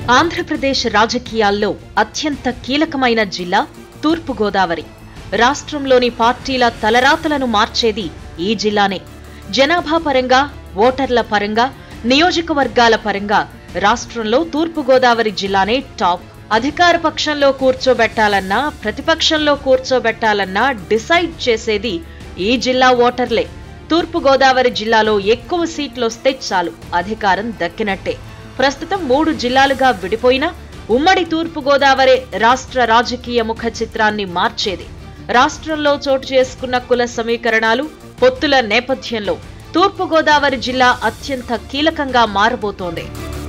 ఆంధ్రప్రదేశ్ రాజకీయాల్లో అత్యంత కీలకమైన జిల్లా తూర్పుగోదావరి రాష్ట్రంలోని పార్టీల తలరాతలను మార్చేది ఈ జిల్లానే జనాభా పరంగా ఓటర్ల పరంగా నియోజకవర్గాల పరంగా రాష్ట్రంలో తూర్పుగోదావరి జిల్లానే టాప్ అధికార పక్షంలో కూర్చోబెట్టాలన్నా ప్రతిపక్షంలో కూర్చోబెట్టాలన్నా డిసైడ్ చేసేది ఈ జిల్లా ఓటర్లే తూర్పుగోదావరి జిల్లాలో ఎక్కువ సీట్లొస్తే చాలు అధికారం దక్కినట్టే ప్రస్తుతం మూడు జిల్లాలుగా విడిపోయిన ఉమ్మడి తూర్పుగోదావరి రాష్ట్ర రాజకీయ ముఖ చిత్రాన్ని మార్చేది రాష్ట్రంలో చోటు చేసుకున్న కుల సమీకరణాలు పొత్తుల నేపథ్యంలో తూర్పుగోదావరి జిల్లా అత్యంత కీలకంగా మారబోతోంది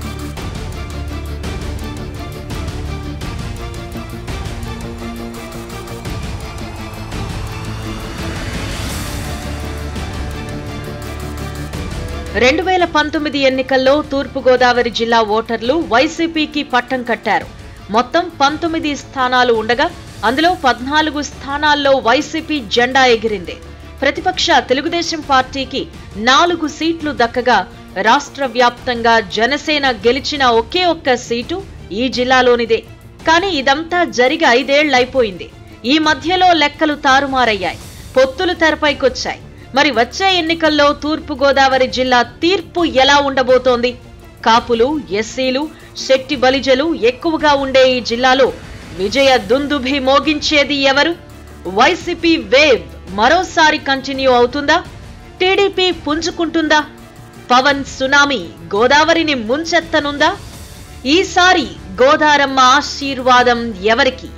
రెండు వేల పంతొమ్మిది ఎన్నికల్లో తూర్పుగోదావరి జిల్లా ఓటర్లు వైసీపీకి పట్టం కట్టారు మొత్తం పంతొమ్మిది స్థానాలు ఉండగా అందులో పద్నాలుగు స్థానాల్లో వైసీపీ జెండా ఎగిరింది ప్రతిపక్ష తెలుగుదేశం పార్టీకి నాలుగు సీట్లు దక్కగా రాష్ట్ర వ్యాప్తంగా జనసేన గెలిచిన ఒకే ఒక్క సీటు ఈ జిల్లాలోనిదే కానీ ఇదంతా జరిగి ఐదేళ్లైపోయింది ఈ మధ్యలో లెక్కలు తారుమారయ్యాయి పొత్తులు తెరపైకొచ్చాయి మరి వచ్చే ఎన్నికల్లో తూర్పు గోదావరి జిల్లా తీర్పు ఎలా ఉండబోతోంది కాపులు ఎస్సీలు శెట్టి బలిజలు ఎక్కువగా ఉండే ఈ జిల్లాలో విజయ దుందుభి మోగించేది ఎవరు వైసీపీ వేవ్ మరోసారి కంటిన్యూ అవుతుందా టీడీపీ పుంజుకుంటుందా పవన్ సునామీ గోదావరిని ముంచెత్తనుందా ఈసారి గోదారమ్మ ఆశీర్వాదం ఎవరికి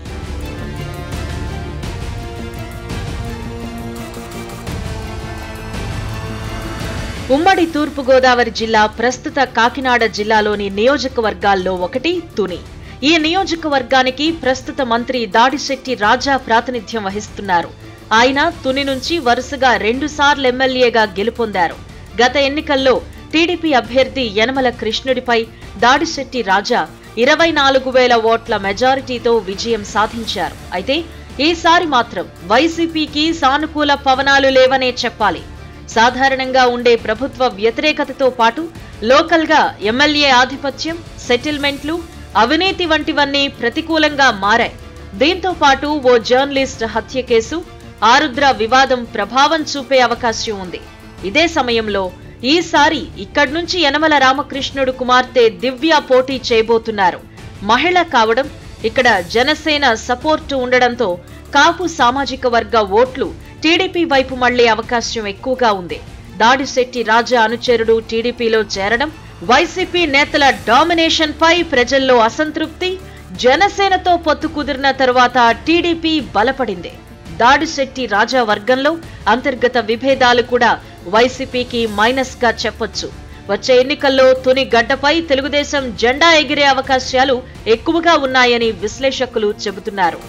ఉమ్మడి తూర్పుగోదావరి జిల్లా ప్రస్తుత కాకినాడ జిల్లాలోని నియోజకవర్గాల్లో ఒకటి తుని ఈ నియోజకవర్గానికి ప్రస్తుత మంత్రి దాడిశెట్టి రాజా ప్రాతినిధ్యం వహిస్తున్నారు ఆయన తుని నుంచి వరుసగా రెండుసార్లు ఎమ్మెల్యేగా గెలుపొందారు గత ఎన్నికల్లో టీడీపీ అభ్యర్థి యనమల కృష్ణుడిపై దాడిశెట్టి రాజా ఇరవై నాలుగు వేల ఓట్ల మెజారిటీతో విజయం సాధించారు అయితే ఈసారి మాత్రం వైసీపీకి సానుకూల పవనాలు లేవనే చెప్పాలి సాధారణంగా ఉండే ప్రభుత్వ వ్యతిరేకతతో పాటు లోకల్గా ఎమ్మెల్యే ఆధిపత్యం సెటిల్మెంట్లు అవినీతి వంటివన్నీ ప్రతికూలంగా మారాయి దీంతో పాటు ఓ జర్నలిస్ట్ హత్య కేసు ఆరుద్ర వివాదం ప్రభావం చూపే అవకాశం ఉంది ఇదే సమయంలో ఈసారి ఇక్కడి నుంచి యనమల రామకృష్ణుడు కుమార్తె దివ్య పోటీ చేయబోతున్నారు మహిళ కావడం ఇక్కడ జనసేన సపోర్టు ఉండడంతో కాపు సామాజిక వర్గ ఓట్లు టీడీపీ వైపు మళ్లే అవకాశం ఎక్కువగా ఉంది దాడిశెట్టి రాజా అనుచరుడు టీడీపీలో చేరడం వైసీపీ నేతల డామినేషన్ పై ప్రజల్లో అసంతృప్తి జనసేనతో పొత్తు కుదిరిన తరువాత టీడీపీ బలపడింది దాడిశెట్టి రాజా వర్గంలో అంతర్గత విభేదాలు కూడా వైసీపీకి మైనస్ గా చెప్పొచ్చు వచ్చే ఎన్నికల్లో తుని గడ్డపై తెలుగుదేశం జెండా ఎగిరే అవకాశాలు ఎక్కువగా ఉన్నాయని విశ్లేషకులు చెబుతున్నారు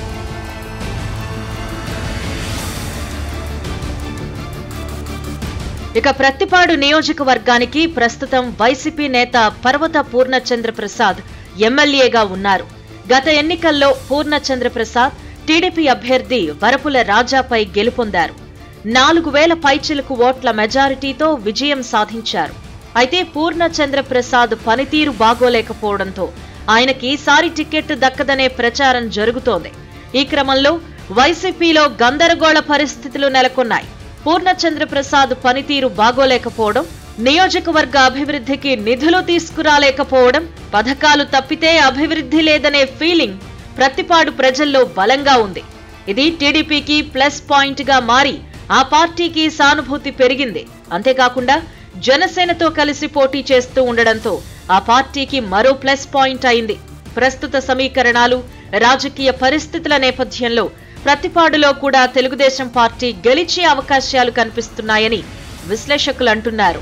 ఇక ప్రత్తిపాడు నియోజకవర్గానికి ప్రస్తుతం వైసీపీ నేత పర్వత పూర్ణచంద్ర ప్రసాద్ ఎమ్మెల్యేగా ఉన్నారు గత ఎన్నికల్లో పూర్ణచంద్ర ప్రసాద్ టీడీపీ అభ్యర్థి వరపుల రాజాపై గెలుపొందారు నాలుగు వేల పైచిలకు ఓట్ల మెజారిటీతో విజయం సాధించారు అయితే పూర్ణచంద్ర ప్రసాద్ పనితీరు బాగోలేకపోవడంతో ఆయనకి ఈసారి టికెట్ దక్కదనే ప్రచారం జరుగుతోంది ఈ క్రమంలో వైసీపీలో గందరగోళ పరిస్థితులు నెలకొన్నాయి పూర్ణచంద్ర ప్రసాద్ పనితీరు బాగోలేకపోవడం నియోజకవర్గ అభివృద్ధికి నిధులు తీసుకురాలేకపోవడం పథకాలు తప్పితే అభివృద్ధి లేదనే ఫీలింగ్ ప్రతిపాడు ప్రజల్లో బలంగా ఉంది ఇది టీడీపీకి ప్లస్ పాయింట్ గా మారి ఆ పార్టీకి సానుభూతి పెరిగింది అంతేకాకుండా జనసేనతో కలిసి పోటీ చేస్తూ ఉండడంతో ఆ పార్టీకి మరో ప్లస్ పాయింట్ అయింది ప్రస్తుత సమీకరణాలు రాజకీయ పరిస్థితుల నేపథ్యంలో ప్రతిపాడులో కూడా తెలుగుదేశం పార్టీ గెలిచే అవకాశాలు కనిపిస్తున్నాయని విశ్లేషకులు అంటున్నారు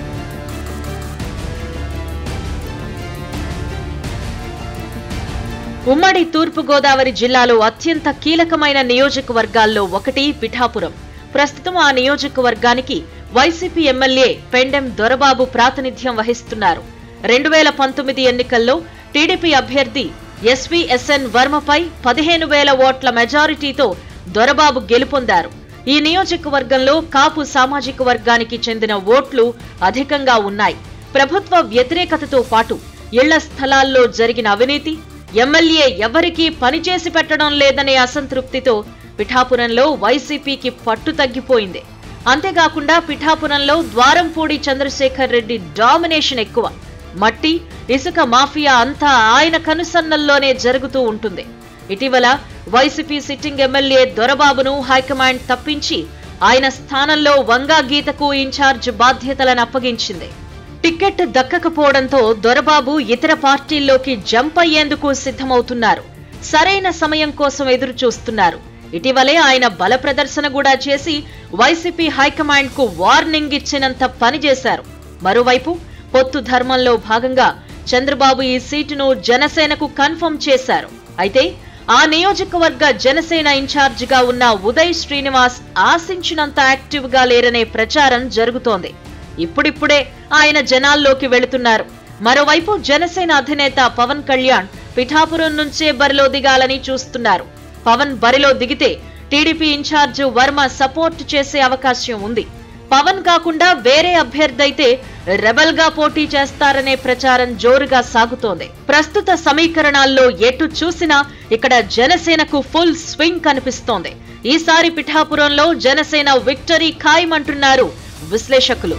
ఉమ్మడి తూర్పుగోదావరి జిల్లాలో అత్యంత కీలకమైన నియోజకవర్గాల్లో ఒకటి పిఠాపురం ప్రస్తుతం ఆ నియోజకవర్గానికి వైసీపీ ఎమ్మెల్యే పెండెం దొరబాబు ప్రాతినిధ్యం వహిస్తున్నారు రెండు వేల పంతొమ్మిది ఎన్నికల్లో టీడీపీ అభ్యర్థి ఎస్వీఎస్ఎన్ వర్మపై పదిహేను వేల ఓట్ల మెజారిటీతో దొరబాబు గెలుపొందారు ఈ నియోజకవర్గంలో కాపు సామాజిక వర్గానికి చెందిన ఓట్లు అధికంగా ఉన్నాయి ప్రభుత్వ వ్యతిరేకతతో పాటు ఇళ్ల స్థలాల్లో జరిగిన అవినీతి ఎమ్మెల్యే ఎవరికీ పనిచేసి పెట్టడం లేదనే అసంతృప్తితో పిఠాపురంలో వైసీపీకి పట్టు తగ్గిపోయింది అంతేకాకుండా పిఠాపురంలో ద్వారంపూడి చంద్రశేఖర్ రెడ్డి డామినేషన్ ఎక్కువ మట్టి ఇసుక మాఫియా అంతా ఆయన కనుసన్నల్లోనే జరుగుతూ ఉంటుంది ఇటీవల వైసీపీ సిట్టింగ్ ఎమ్మెల్యే దొరబాబును హైకమాండ్ తప్పించి ఆయన స్థానంలో వంగా గీతకు ఇన్ఛార్జ్ బాధ్యతలను అప్పగించింది టికెట్ దక్కకపోవడంతో దొరబాబు ఇతర పార్టీల్లోకి జంప్ అయ్యేందుకు సిద్ధమవుతున్నారు సరైన సమయం కోసం ఎదురు చూస్తున్నారు ఇటీవలే ఆయన బల ప్రదర్శన కూడా చేసి వైసీపీ హైకమాండ్ కు వార్నింగ్ ఇచ్చినంత పని చేశారు మరోవైపు పొత్తు ధర్మంలో భాగంగా చంద్రబాబు ఈ సీటును జనసేనకు కన్ఫర్మ్ చేశారు అయితే ఆ నియోజకవర్గ జనసేన ఇన్ఛార్జిగా ఉన్న ఉదయ్ శ్రీనివాస్ ఆశించినంత యాక్టివ్ గా లేరనే ప్రచారం జరుగుతోంది ఇప్పుడిప్పుడే ఆయన జనాల్లోకి వెళుతున్నారు మరోవైపు జనసేన అధినేత పవన్ కళ్యాణ్ పిఠాపురం నుంచే బరిలో దిగాలని చూస్తున్నారు పవన్ బరిలో దిగితే టీడీపీ ఇన్ఛార్జ్ వర్మ సపోర్ట్ చేసే అవకాశం ఉంది పవన్ కాకుండా వేరే అభ్యర్థి అయితే రెబల్ గా పోటీ చేస్తారనే ప్రచారం జోరుగా సాగుతోంది ప్రస్తుత సమీకరణాల్లో ఎటు చూసినా ఇక్కడ జనసేనకు ఫుల్ స్వింగ్ కనిపిస్తోంది ఈసారి పిఠాపురంలో జనసేన విక్టరీ ఖాయమంటున్నారు విశ్లేషకులు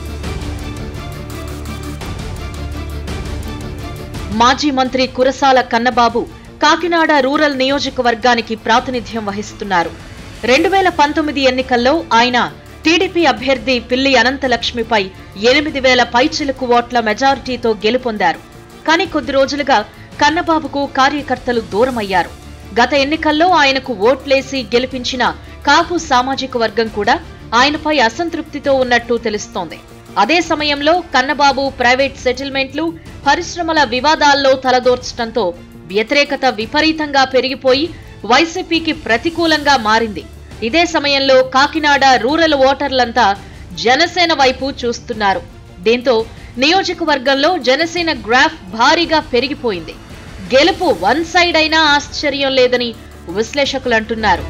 మాజీ మంత్రి కురసాల కన్నబాబు కాకినాడ రూరల్ నియోజకవర్గానికి ప్రాతినిధ్యం వహిస్తున్నారు రెండు వేల పంతొమ్మిది ఎన్నికల్లో ఆయన టీడీపీ అభ్యర్థి పిల్లి అనంతలక్ష్మిపై ఎనిమిది వేల పైచిలుకు ఓట్ల మెజారిటీతో గెలుపొందారు కానీ కొద్ది రోజులుగా కన్నబాబుకు కార్యకర్తలు దూరమయ్యారు గత ఎన్నికల్లో ఆయనకు ఓట్లేసి గెలిపించిన కాపు సామాజిక వర్గం కూడా ఆయనపై అసంతృప్తితో ఉన్నట్టు తెలుస్తోంది అదే సమయంలో కన్నబాబు ప్రైవేట్ సెటిల్మెంట్లు పరిశ్రమల వివాదాల్లో తలదోర్చడంతో వ్యతిరేకత విపరీతంగా పెరిగిపోయి వైసీపీకి ప్రతికూలంగా మారింది ఇదే సమయంలో కాకినాడ రూరల్ ఓటర్లంతా జనసేన వైపు చూస్తున్నారు దీంతో నియోజకవర్గంలో జనసేన గ్రాఫ్ భారీగా పెరిగిపోయింది గెలుపు వన్ సైడ్ అయినా ఆశ్చర్యం లేదని విశ్లేషకులు అంటున్నారు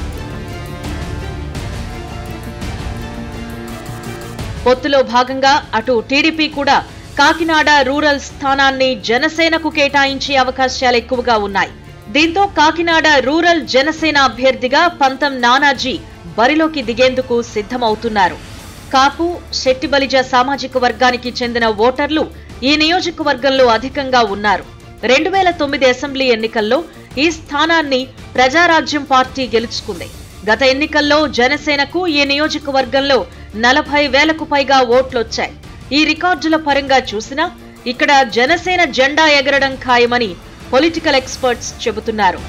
పొత్తులో భాగంగా అటు టీడీపీ కూడా కాకినాడ రూరల్ స్థానాన్ని జనసేనకు కేటాయించే అవకాశాలు ఎక్కువగా ఉన్నాయి దీంతో కాకినాడ రూరల్ జనసేన అభ్యర్థిగా పంతం నానాజీ బరిలోకి దిగేందుకు సిద్ధమవుతున్నారు కాపు శెట్టిబలిజ సామాజిక వర్గానికి చెందిన ఓటర్లు ఈ నియోజకవర్గంలో అధికంగా ఉన్నారు రెండు వేల తొమ్మిది అసెంబ్లీ ఎన్నికల్లో ఈ స్థానాన్ని ప్రజారాజ్యం పార్టీ గెలుచుకుంది గత ఎన్నికల్లో జనసేనకు ఈ నియోజకవర్గంలో నలభై వేలకు పైగా ఓట్లొచ్చాయి ఈ రికార్డుల పరంగా చూసినా ఇక్కడ జనసేన జెండా ఎగరడం ఖాయమని పొలిటికల్ ఎక్స్పర్ట్స్ చెబుతున్నారు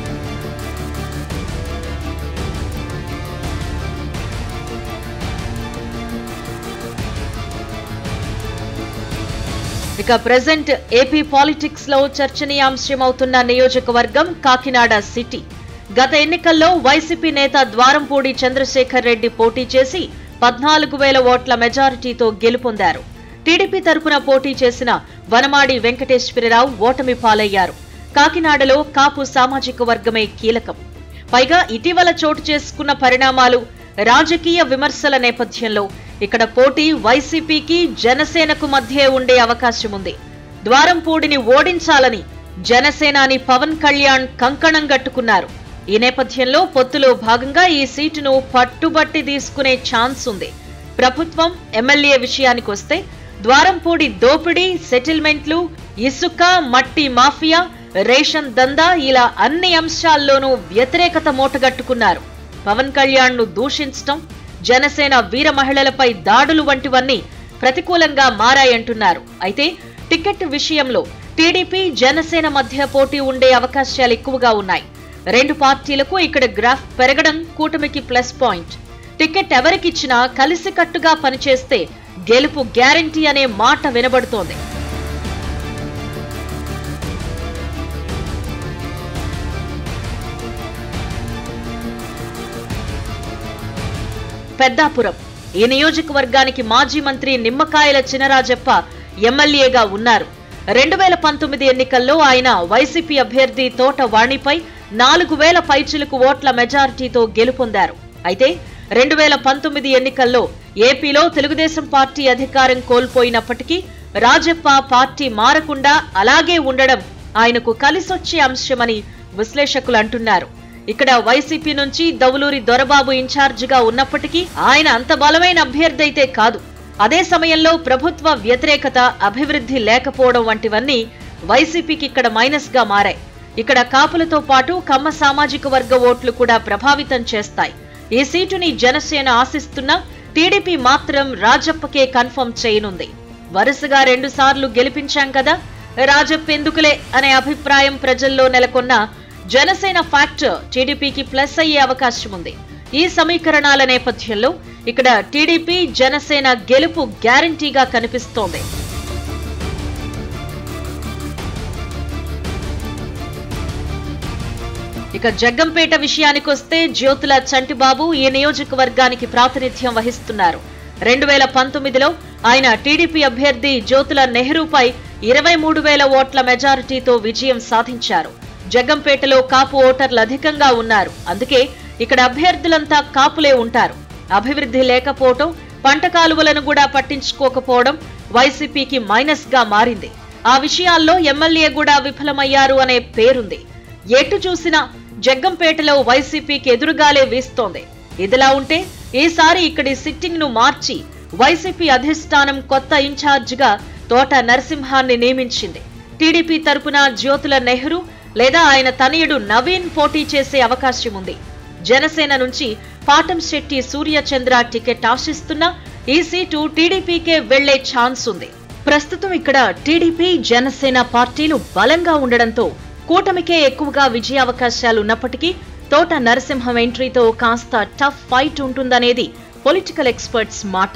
ఇక ప్రెసెంట్ ఏపీ పాలిటిక్స్ లో చర్చనీయాంశమవుతున్న నియోజకవర్గం కాకినాడ సిటీ గత ఎన్నికల్లో వైసీపీ నేత ద్వారంపూడి చంద్రశేఖర్ రెడ్డి పోటీ చేసి పద్నాలుగు వేల ఓట్ల మెజారిటీతో గెలుపొందారు టీడీపీ తరపున పోటీ చేసిన వనమాడి వెంకటేశ్వరరావు ఓటమి పాలయ్యారు కాకినాడలో కాపు సామాజిక వర్గమే కీలకం పైగా ఇటీవల చోటు చేసుకున్న పరిణామాలు రాజకీయ విమర్శల నేపథ్యంలో ఇక్కడ పోటీ వైసీపీకి జనసేనకు మధ్య ఉండే అవకాశం ఉంది ద్వారంపూడిని ఓడించాలని జనసేనాని పవన్ కళ్యాణ్ కంకణం కట్టుకున్నారు ఈ నేపథ్యంలో పొత్తులో భాగంగా ఈ సీటును పట్టుబట్టి తీసుకునే ఛాన్స్ ఉంది ప్రభుత్వం ఎమ్మెల్యే విషయానికి వస్తే ద్వారంపూడి దోపిడీ సెటిల్మెంట్లు ఇసుక మట్టి మాఫియా రేషన్ దందా ఇలా అన్ని అంశాల్లోనూ వ్యతిరేకత మూటగట్టుకున్నారు పవన్ కళ్యాణ్ ను దూషించటం జనసేన వీర మహిళలపై దాడులు వంటివన్నీ ప్రతికూలంగా మారాయంటున్నారు అయితే టికెట్ విషయంలో టీడీపీ జనసేన మధ్య పోటీ ఉండే అవకాశాలు ఎక్కువగా ఉన్నాయి రెండు పార్టీలకు ఇక్కడ గ్రాఫ్ పెరగడం కూటమికి ప్లస్ పాయింట్ టికెట్ ఎవరికిచ్చినా కలిసికట్టుగా పనిచేస్తే గెలుపు గ్యారంటీ అనే మాట వినబడుతోంది పెద్దాపురం ఈ నియోజకవర్గానికి మాజీ మంత్రి నిమ్మకాయల చినరాజప్ప ఎమ్మెల్యేగా ఉన్నారు రెండు వేల పంతొమ్మిది ఎన్నికల్లో ఆయన వైసీపీ అభ్యర్థి తోట వాణిపై నాలుగు వేల పైచిలకు ఓట్ల మెజారిటీతో గెలుపొందారు అయితే రెండు వేల పంతొమ్మిది ఎన్నికల్లో ఏపీలో తెలుగుదేశం పార్టీ అధికారం కోల్పోయినప్పటికీ రాజప్ప పార్టీ మారకుండా అలాగే ఉండడం ఆయనకు కలిసొచ్చే అంశమని విశ్లేషకులు అంటున్నారు ఇక్కడ వైసీపీ నుంచి దౌలూరి దొరబాబు ఇన్ఛార్జిగా ఉన్నప్పటికీ ఆయన అంత బలమైన అభ్యర్థి అయితే కాదు అదే సమయంలో ప్రభుత్వ వ్యతిరేకత అభివృద్ధి లేకపోవడం వంటివన్నీ వైసీపీకి ఇక్కడ మైనస్ గా మారాయి ఇక్కడ కాపులతో పాటు కమ్మ సామాజిక వర్గ ఓట్లు కూడా ప్రభావితం చేస్తాయి ఈ సీటుని జనసేన ఆశిస్తున్నా టీడీపీ మాత్రం రాజప్పకే కన్ఫర్మ్ చేయనుంది వరుసగా రెండు సార్లు గెలిపించాం కదా రాజప్ప ఎందుకులే అనే అభిప్రాయం ప్రజల్లో నెలకొన్న జనసేన ఫ్యాక్టర్ టీడీపీకి ప్లస్ అయ్యే అవకాశం ఉంది ఈ సమీకరణాల నేపథ్యంలో ఇక్కడ టీడీపీ జనసేన గెలుపు గ్యారంటీగా కనిపిస్తోంది ఇక జగ్గంపేట విషయానికొస్తే జ్యోతుల చంటిబాబు ఈ నియోజకవర్గానికి ప్రాతినిధ్యం వహిస్తున్నారు రెండు వేల పంతొమ్మిదిలో ఆయన టీడీపీ అభ్యర్థి జ్యోతుల నెహ్రూపై ఇరవై మూడు వేల ఓట్ల మెజారిటీతో విజయం సాధించారు జగ్గంపేటలో కాపు ఓటర్లు అధికంగా ఉన్నారు అందుకే ఇక్కడ అభ్యర్థులంతా కాపులే ఉంటారు అభివృద్ధి లేకపోవటం పంట కాలువలను కూడా పట్టించుకోకపోవడం వైసీపీకి మైనస్ గా మారింది ఆ విషయాల్లో ఎమ్మెల్యే కూడా విఫలమయ్యారు అనే పేరుంది ఎటు చూసినా జగ్గంపేటలో వైసీపీకి ఎదురుగాలే వీస్తోంది ఇదిలా ఉంటే ఈసారి ఇక్కడి సిట్టింగ్ ను మార్చి వైసీపీ అధిష్టానం కొత్త ఇన్ఛార్జిగా తోట నరసింహాన్ని నియమించింది టీడీపీ తరపున జ్యోతుల నెహ్రూ లేదా ఆయన తనయుడు నవీన్ పోటీ చేసే అవకాశం ఉంది జనసేన నుంచి పాటం శెట్టి సూర్యచంద్ర టికెట్ ఆశిస్తున్నా ఈ సీటు టీడీపీకే వెళ్లే ఛాన్స్ ఉంది ప్రస్తుతం ఇక్కడ టీడీపీ జనసేన పార్టీలు బలంగా ఉండడంతో కూటమికే ఎక్కువగా విజయావకాశాలు ఉన్నప్పటికీ తోట నరసింహం ఎంట్రీతో కాస్త టఫ్ ఫైట్ ఉంటుందనేది పొలిటికల్ ఎక్స్పర్ట్స్ మాట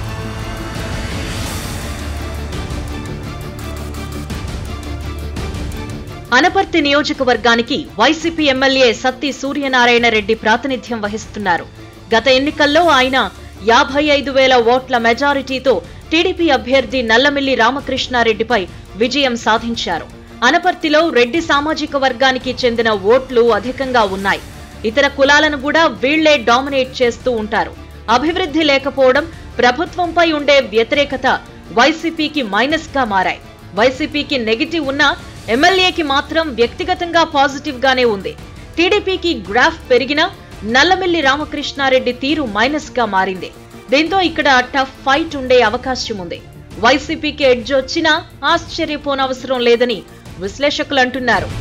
అనపర్తి నియోజకవర్గానికి వైసీపీ ఎమ్మెల్యే సత్తి సూర్యనారాయణ రెడ్డి ప్రాతినిధ్యం వహిస్తున్నారు గత ఎన్నికల్లో ఆయన యాభై ఐదు వేల ఓట్ల మెజారిటీతో టీడీపీ అభ్యర్థి నల్లమిల్లి రామకృష్ణారెడ్డిపై విజయం సాధించారు అనపర్తిలో రెడ్డి సామాజిక వర్గానికి చెందిన ఓట్లు అధికంగా ఉన్నాయి ఇతర కులాలను కూడా వీళ్లే డామినేట్ చేస్తూ ఉంటారు అభివృద్ధి లేకపోవడం ప్రభుత్వంపై ఉండే వ్యతిరేకత వైసీపీకి మైనస్ గా మారాయి వైసీపీకి నెగిటివ్ ఉన్నా ఎమ్మెల్యేకి మాత్రం వ్యక్తిగతంగా పాజిటివ్ గానే ఉంది టీడీపీకి గ్రాఫ్ పెరిగినా నల్లమిల్లి రామకృష్ణారెడ్డి తీరు మైనస్ గా మారింది దీంతో ఇక్కడ టఫ్ ఫైట్ ఉండే అవకాశం ఉంది వైసీపీకి ఎడ్జ్ వచ్చినా ఆశ్చర్యపోనవసరం లేదని విశ్లేషకులు అంటున్నారు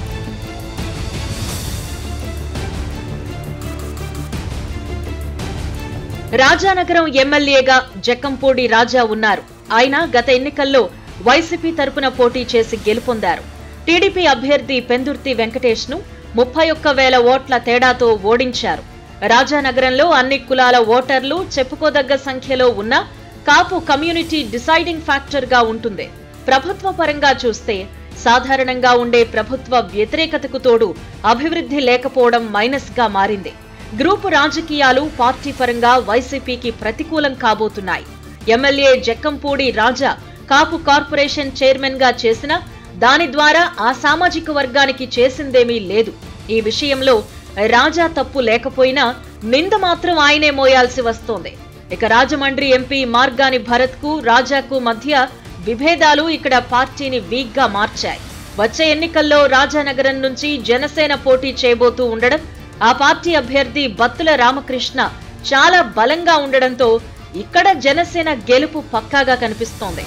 రాజానగరం ఎమ్మెల్యేగా జక్కంపూడి రాజా ఉన్నారు ఆయన గత ఎన్నికల్లో వైసీపీ తరపున పోటీ చేసి గెలుపొందారు టీడీపీ అభ్యర్థి పెందుర్తి వెంకటేష్ ను ముప్పై ఒక్క వేల ఓట్ల తేడాతో ఓడించారు రాజానగరంలో అన్ని కులాల ఓటర్లు చెప్పుకోదగ్గ సంఖ్యలో ఉన్న కాపు కమ్యూనిటీ డిసైడింగ్ ఫ్యాక్టర్ గా ఉంటుంది ప్రభుత్వ పరంగా చూస్తే సాధారణంగా ఉండే ప్రభుత్వ వ్యతిరేకతకు తోడు అభివృద్ధి లేకపోవడం మైనస్ గా మారింది గ్రూపు రాజకీయాలు పార్టీ పరంగా వైసీపీకి ప్రతికూలం కాబోతున్నాయి MLA Jakkampudi Raja Kapu corporation chairman గా చేసిన దాని ద్వారా ఆ సామాజిక వర్గానికి చేసిందేమీ లేదు ఈ విషయంలో రాజా తప్పు లేకపోయినా నింద మాత్రం ఆయనే మోయాల్సి వస్తోంది ఇక రాజమండ్రి ఎంపీ మార్గాని భరత్ కు రాజాకు మధ్య విభేదాలు ఇక్కడ పార్టీని వీక్ గా మార్చాయి వచ్చే ఎన్నికల్లో రాజానగరం నుంచి జనసేన పోటీ చేయబోతూ ఉండడం ఆ పార్టీ అభ్యర్థి బత్తుల రామకృష్ణ చాలా బలంగా ఉండడంతో ఇక్కడ జనసేన గెలుపు పక్కాగా కనిపిస్తోంది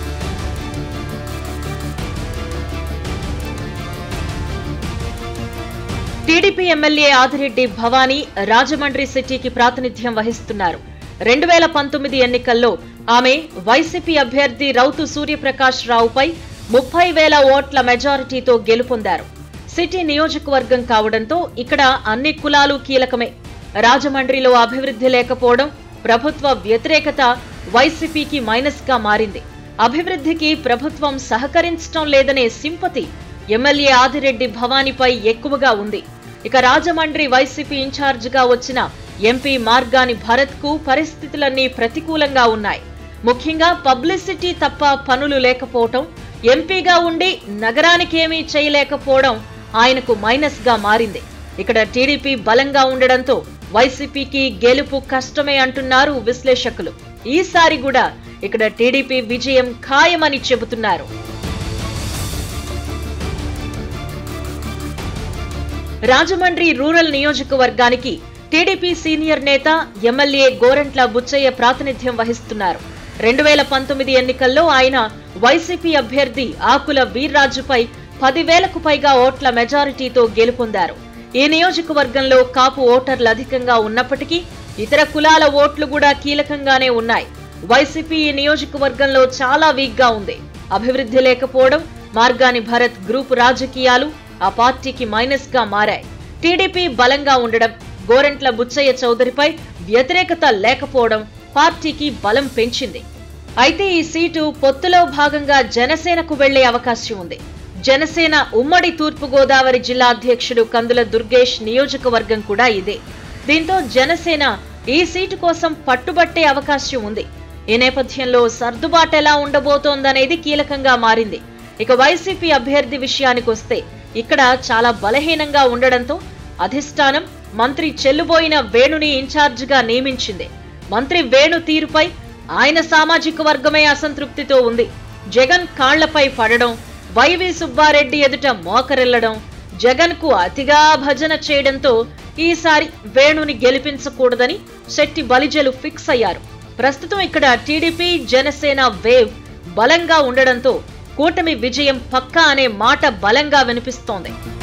టీడీపీ ఎమ్మెల్యే ఆదిరెడ్డి భవానీ రాజమండ్రి సిటీకి ప్రాతినిధ్యం వహిస్తున్నారు రెండు వేల పంతొమ్మిది ఎన్నికల్లో ఆమె వైసీపీ అభ్యర్థి రౌతు సూర్యప్రకాష్ రావుపై ముప్పై వేల ఓట్ల మెజారిటీతో గెలుపొందారు సిటీ నియోజకవర్గం కావడంతో ఇక్కడ అన్ని కులాలు కీలకమే రాజమండ్రిలో అభివృద్ధి లేకపోవడం ప్రభుత్వ వ్యతిరేకత వైసీపీకి మైనస్ గా మారింది అభివృద్ధికి ప్రభుత్వం సహకరించడం లేదనే సింపతి ఎమ్మెల్యే ఆదిరెడ్డి భవానీపై ఎక్కువగా ఉంది ఇక రాజమండ్రి వైసీపీ ఇన్ఛార్జిగా వచ్చిన ఎంపీ మార్గాని భరత్ కు పరిస్థితులన్నీ ప్రతికూలంగా ఉన్నాయి ముఖ్యంగా పబ్లిసిటీ తప్ప పనులు లేకపోవటం ఎంపీగా ఉండి నగరానికేమీ చేయలేకపోవడం ఆయనకు మైనస్ గా మారింది ఇక్కడ టీడీపీ బలంగా ఉండడంతో వైసీపీకి గెలుపు కష్టమే అంటున్నారు విశ్లేషకులు ఈసారి కూడా ఇక్కడ టీడీపీ విజయం ఖాయమని చెబుతున్నారు రాజమండ్రి రూరల్ నియోజకవర్గానికి టీడీపీ సీనియర్ నేత ఎమ్మెల్యే గోరంట్ల బుచ్చయ్య ప్రాతినిధ్యం వహిస్తున్నారు రెండు వేల పంతొమ్మిది ఎన్నికల్లో ఆయన వైసీపీ అభ్యర్థి ఆకుల వీర్రాజుపై పదివేలకు పైగా ఓట్ల మెజారిటీతో గెలుపొందారు ఈ నియోజకవర్గంలో కాపు ఓటర్లు అధికంగా ఉన్నప్పటికీ ఇతర కులాల ఓట్లు కూడా కీలకంగానే ఉన్నాయి వైసీపీ ఈ నియోజకవర్గంలో చాలా వీక్ గా ఉంది అభివృద్ధి లేకపోవడం మార్గాని భరత్ గ్రూప్ రాజకీయాలు ఆ పార్టీకి మైనస్ గా మారాయి టీడీపీ బలంగా ఉండడం గోరెంట్ల బుచ్చయ్య చౌదరిపై వ్యతిరేకత లేకపోవడం పార్టీకి బలం పెంచింది అయితే ఈ సీటు పొత్తులో భాగంగా జనసేనకు వెళ్లే అవకాశం ఉంది జనసేన ఉమ్మడి తూర్పు గోదావరి జిల్లా అధ్యక్షుడు కందుల దుర్గేష్ నియోజకవర్గం కూడా ఇదే దీంతో జనసేన ఈ సీటు కోసం పట్టుబట్టే అవకాశం ఉంది ఈ నేపథ్యంలో సర్దుబాటు ఎలా ఉండబోతోందనేది కీలకంగా మారింది ఇక వైసీపీ అభ్యర్థి విషయానికొస్తే ఇక్కడ చాలా బలహీనంగా ఉండడంతో అధిష్టానం మంత్రి చెల్లుబోయిన వేణుని ఇన్ఛార్జిగా నియమించింది మంత్రి వేణు తీరుపై ఆయన సామాజిక వర్గమే అసంతృప్తితో ఉంది జగన్ కాళ్లపై పడడం వైవి సుబ్బారెడ్డి ఎదుట మోకరిల్లడం జగన్ కు అతిగా భజన చేయడంతో ఈసారి వేణుని గెలిపించకూడదని శెట్టి బలిజలు ఫిక్స్ అయ్యారు ప్రస్తుతం ఇక్కడ టీడీపీ జనసేన వేవ్ బలంగా ఉండడంతో కూటమి విజయం పక్కా అనే మాట బలంగా వినిపిస్తోంది